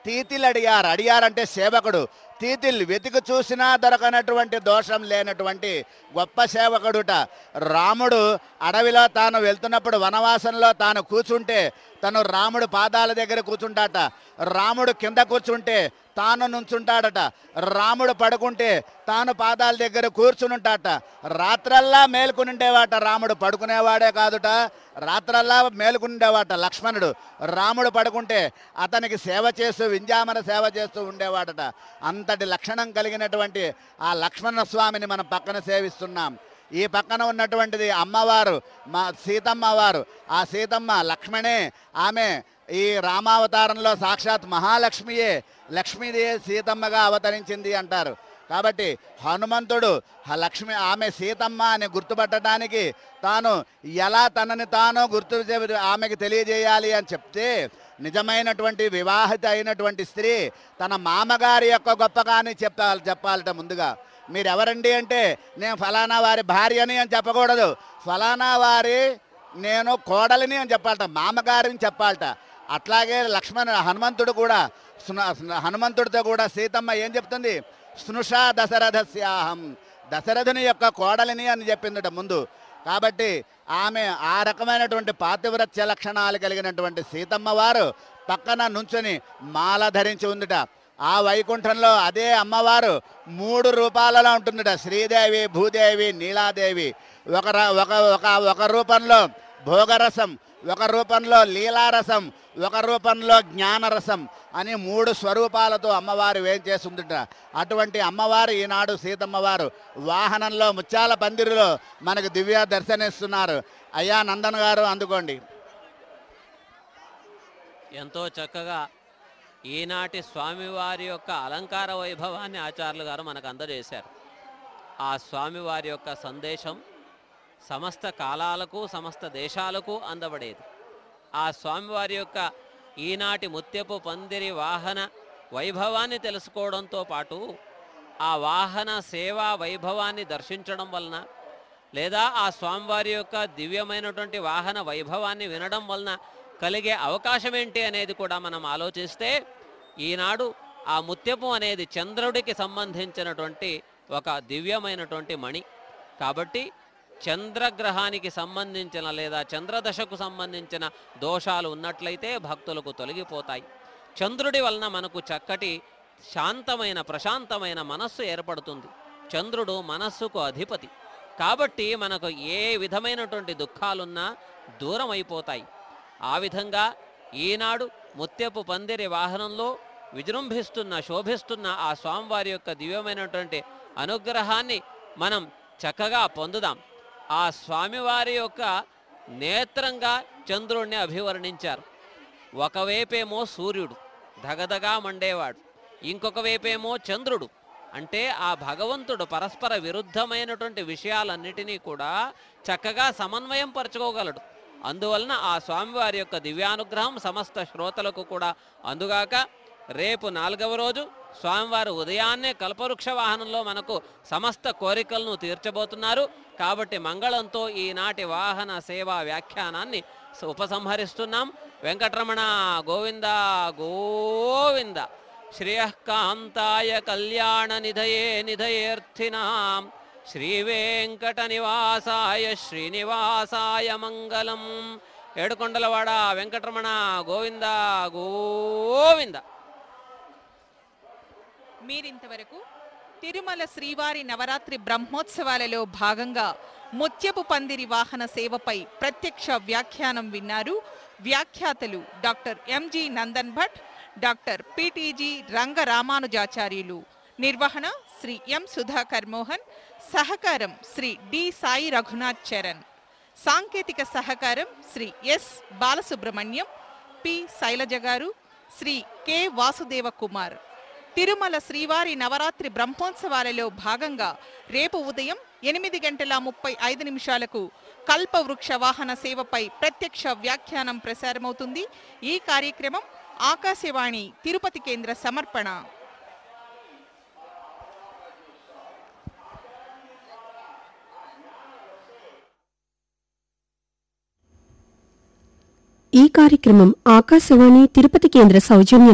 తీతిల్ అడిగారు అడిగారంటే సేవకుడు తీతిల్ వెతికి చూసినా దొరకనటువంటి దోషం లేనటువంటి గొప్ప సేవకుడుట రాముడు అడవిలో తాను వెళ్తున్నప్పుడు వనవాసంలో తాను కూర్చుంటే తను రాముడు పాదాల దగ్గర కూర్చుంటాట రాముడు కింద కూర్చుంటే తాను నుంచుంటాడట రాముడు పడుకుంటే తాను పాదాల దగ్గర కూర్చునుంటాట రాత్రల్లా మేల్కొనుండేవాట రాముడు పడుకునేవాడే కాదుట రాత్రల్లా మేలుకుండేవాట లక్ష్మణుడు రాముడు పడుకుంటే అతనికి సేవ చేస్తూ వింజామన సేవ చేస్తూ ఉండేవాడట అంతటి లక్షణం కలిగినటువంటి ఆ లక్ష్మణ స్వామిని మనం పక్కన సేవిస్తున్నాం ఈ పక్కన ఉన్నటువంటిది అమ్మవారు మా సీతమ్మ వారు ఆ సీతమ్మ లక్ష్మణే ఆమె ఈ రామావతారంలో సాక్షాత్ మహాలక్ష్మియే లక్ష్మీదేవి సీతమ్మగా అవతరించింది అంటారు కాబట్టి హనుమంతుడు ఆ లక్ష్మి ఆమె సీతమ్మ అని గుర్తుపట్టడానికి తాను ఎలా తనని తాను గుర్తు చే- ఆమెకి తెలియజేయాలి అని చెప్తే నిజమైనటువంటి వివాహిత అయినటువంటి స్త్రీ తన మామగారి యొక్క గొప్పగాని చెప్పాలి చెప్పాలట ముందుగా మీరు ఎవరండి అంటే నేను ఫలానా వారి భార్యని అని చెప్పకూడదు ఫలానా వారి నేను కోడలిని అని చెప్పాలట మామగారిని చెప్పాలట అట్లాగే లక్ష్మణ హనుమంతుడు కూడా స్ను- స్ను- హనుమంతుడితో కూడా సీతమ్మ ఏం చెప్తుంది స్నుషా దశరథస్యాహం దశరథుని యొక్క కోడలిని అని చెప్పిందట ముందు కాబట్టి ఆమె ఆ రకమైనటువంటి పాతివ్రత్య లక్షణాలు కలిగినటువంటి సీతమ్మ వారు పక్కన నుంచుని మాల ధరించి ఉందిట ఆ వైకుంఠంలో అదే అమ్మవారు మూడు రూపాలలో ఉంటుందిట శ్రీదేవి భూదేవి నీలాదేవి ఒక ర- ఒక ఒక ఒక రూపంలో భోగరసం ఒక రూపంలో లీలారసం ఒక రూపంలో జ్ఞానరసం అని మూడు స్వరూపాలతో అమ్మవారు ఏం చేస్తుందిట అటువంటి అమ్మవారు ఈనాడు సీతమ్మవారు వాహనంలో ముత్యాల పందిరిలో మనకు దివ్య దర్శనిస్తున్నారు అయ్యా నందన్ గారు అందుకోండి ఎంతో చక్కగా ఈనాటి స్వామివారి యొక్క అలంకార వైభవాన్ని ఆచార్యులు గారు మనకు అందజేశారు ఆ స్వామివారి యొక్క సందేశం సమస్త కాలాలకు సమస్త దేశాలకు అందబడేది ఆ స్వామివారి యొక్క ఈనాటి ముత్యపు పందిరి వాహన వైభవాన్ని తెలుసుకోవడంతో పాటు ఆ వాహన సేవా వైభవాన్ని దర్శించడం వలన లేదా ఆ స్వామివారి యొక్క దివ్యమైనటువంటి వాహన వైభవాన్ని వినడం వలన కలిగే అవకాశం ఏంటి అనేది కూడా మనం ఆలోచిస్తే ఈనాడు ఆ ముత్యపు అనేది చంద్రుడికి సంబంధించినటువంటి ఒక దివ్యమైనటువంటి మణి కాబట్టి చంద్రగ్రహానికి సంబంధించిన లేదా చంద్రదశకు సంబంధించిన దోషాలు ఉన్నట్లయితే భక్తులకు తొలగిపోతాయి చంద్రుడి వలన మనకు చక్కటి శాంతమైన ప్రశాంతమైన మనస్సు ఏర్పడుతుంది చంద్రుడు మనస్సుకు అధిపతి కాబట్టి మనకు ఏ విధమైనటువంటి దుఃఖాలున్నా దూరం అయిపోతాయి ఆ విధంగా ఈనాడు ముత్యపు పందిరి వాహనంలో విజృంభిస్తున్న శోభిస్తున్న ఆ స్వామివారి యొక్క దివ్యమైనటువంటి అనుగ్రహాన్ని మనం చక్కగా పొందుదాం ఆ స్వామివారి యొక్క నేత్రంగా చంద్రుణ్ణి అభివర్ణించారు ఒకవైపేమో సూర్యుడు ధగధగా మండేవాడు ఇంకొక వైపేమో చంద్రుడు అంటే ఆ భగవంతుడు పరస్పర విరుద్ధమైనటువంటి విషయాలన్నిటినీ కూడా చక్కగా సమన్వయం పరచుకోగలడు అందువలన ఆ స్వామివారి యొక్క దివ్యానుగ్రహం సమస్త శ్రోతలకు కూడా అందుగాక రేపు నాలుగవ రోజు స్వామివారు ఉదయాన్నే కల్పవృక్ష వాహనంలో మనకు సమస్త కోరికలను తీర్చబోతున్నారు కాబట్టి మంగళంతో ఈనాటి వాహన సేవా వ్యాఖ్యానాన్ని స- ఉపసంహరిస్తున్నాం వెంకటరమణ గోవింద గోవింద శ్రేయకాంతాయ కళ్యాణ నిధయే నిధయేర్థినాం శ్రీ వెంకట నివాసాయ శ్రీనివాసాయ మంగళం ఏడుకొండలవాడ వెంకటరమణ గోవింద గోవింద మీరింతవరకు తిరుమల శ్రీవారి నవరాత్రి బ్రహ్మోత్సవాలలో భాగంగా ముత్యపు పందిరి వాహన సేవపై ప్రత్యక్ష వ్యాఖ్యానం విన్నారు వ్యాఖ్యాతలు doctor MG Nandan Bhat doctor PTG Rangaramanujacharyulu నిర్వహణ శ్రీ ఎం సుధాకర్ మోహన్ సహకారం శ్రీ డి సాయి రఘునాథ్ చరణ్ సాంకేతిక సహకారం Shri S Balasubrahmanyam P Shailaja garu Shri K Vasudeva Kumar Tirumala శ్రీవారి నవరాత్రి బ్రహ్మోత్సవాలలో భాగంగా రేపు ఉదయం ఎనిమిది గంటల ముప్పై ఐదు నిమిషాలకు కల్పవృక్ష వాహన సేవపై ప్రత్యక్ష వ్యాఖ్యానం ప్రసారమవుతుంది ఈ కార్యక్రమం ఆకాశవాణి తిరుపతి కేంద్ర సమర్పణ ఈ కార్యక్రమం ఆకాశవాణి తిరుపతి కేంద్ర సౌజన్యం